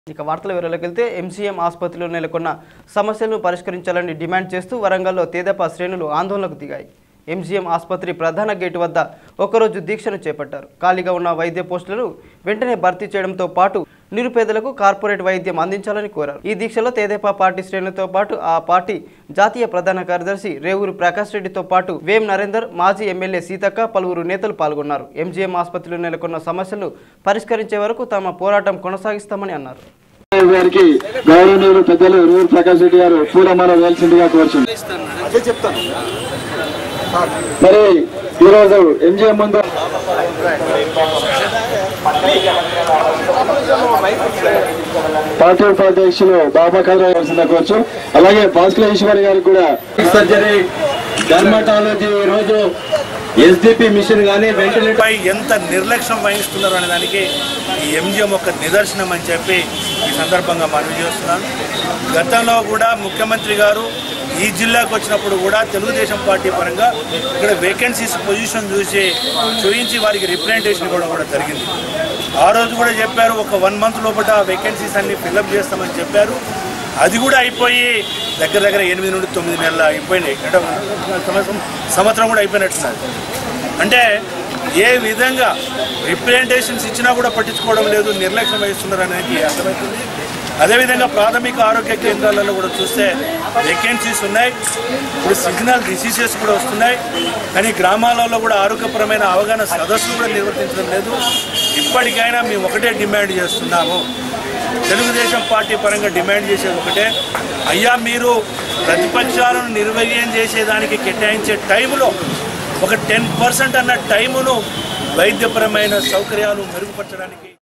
ఇక వార్తల వివరాలకు వెళ్తే ఎంసీఎం ఆసుపత్రిలో నెలకొన్న సమస్యలను పరిష్కరించాలని డిమాండ్ చేస్తూ వరంగల్లో తేదపా శ్రేణులు ఆందోళనకు దిగాయి ఎంజీఎం ఆసుపత్రి ప్రధాన గేటు వద్ద ఒకరోజు దీక్షను చేపట్టారు ఖాళీగా ఉన్న వైద్య పోస్టులను వెంటనే భర్తీ చేయడంతో పాటు నిరుపేదలకు కార్పొరేట్ వైద్యం అందించాలని కోరారు ఈ దీక్షలో తేదేపా పార్టీ శ్రేణులతో పాటు ఆ పార్టీ జాతీయ ప్రధాన కార్యదర్శి రేవూరు ప్రకాష్ రెడ్డితో పాటు వేం నరేందర్ మాజీ ఎమ్మెల్యే సీతక్క పలువురు నేతలు పాల్గొన్నారు ఎంజీఎం ఆసుపత్రిలో నెలకొన్న సమస్యలు పరిష్కరించే వరకు తమ పోరాటం కొనసాగిస్తామని అన్నారు గారికి గౌరవనీయులు పెద్దలు రూర్ ప్రకాష్ రెడ్డి గారు పూలమాల వేయాల్సిందిగా కోరుచుంది మరి ఈరోజు ఎంజిఎం ముందు పార్టీ ఉపాధ్యక్షులు బాబా కదరా వేయాల్సిందిగా కోరుచు అలాగే భాస్కర్ ఈశ్వరి గారికి కూడా సర్జరీ డర్మటాలజీ ఈ రోజు ఎస్డిపి మిషన్ కానీ వెంటిలేటర్ పై ఎంత నిర్లక్ష్యం వహిస్తున్నారు అనే దానికి ఈ ఎంజిఎం ఒక నిదర్శనం అని చెప్పి ఈ సందర్భంగా మనవి చేస్తున్నాను గతంలో కూడా ముఖ్యమంత్రి గారు ఈ జిల్లాకు వచ్చినప్పుడు కూడా తెలుగుదేశం పార్టీ పరంగా ఇక్కడ వేకెన్సీస్ పొజిషన్ చూసి చూపించి వారికి రిప్రజెంటేషన్ ఇవ్వడం కూడా జరిగింది ఆ రోజు కూడా చెప్పారు ఒక వన్ మంత్ లోపల వేకెన్సీస్ అన్ని ఫిల్అప్ చేస్తామని చెప్పారు అది కూడా అయిపోయి దగ్గర దగ్గర ఎనిమిది నుండి తొమ్మిది నెలలు అయిపోయినాయి అంటే సంవత్సరం సంవత్సరం కూడా అయిపోయినట్టున్నది అంటే ఏ విధంగా రిప్రజెంటేషన్స్ ఇచ్చినా కూడా పట్టించుకోవడం లేదు నిర్లక్ష్యం వహిస్తున్నారు అనేది అర్థమవుతుంది అదేవిధంగా ప్రాథమిక ఆరోగ్య కేంద్రాలలో కూడా చూస్తే వేకెన్సీస్ ఉన్నాయి ఇప్పుడు సిగ్నల్ డిసీజెస్ కూడా వస్తున్నాయి కానీ గ్రామాలలో కూడా ఆరోగ్యపరమైన అవగాహన సదస్సులు కూడా నిర్వర్తించడం లేదు ఇప్పటికైనా మేము ఒకటే డిమాండ్ చేస్తున్నాము తెలుగుదేశం పార్టీ పరంగా డిమాండ్ చేసేది ఒకటే అయ్యా మీరు ప్రతిపక్షాలను నిర్వహణ చేసేదానికి కేటాయించే టైంలో ఒక టెన్ పర్సెంట్ అన్న టైమును వైద్యపరమైన సౌకర్యాలు మెరుగుపరచడానికి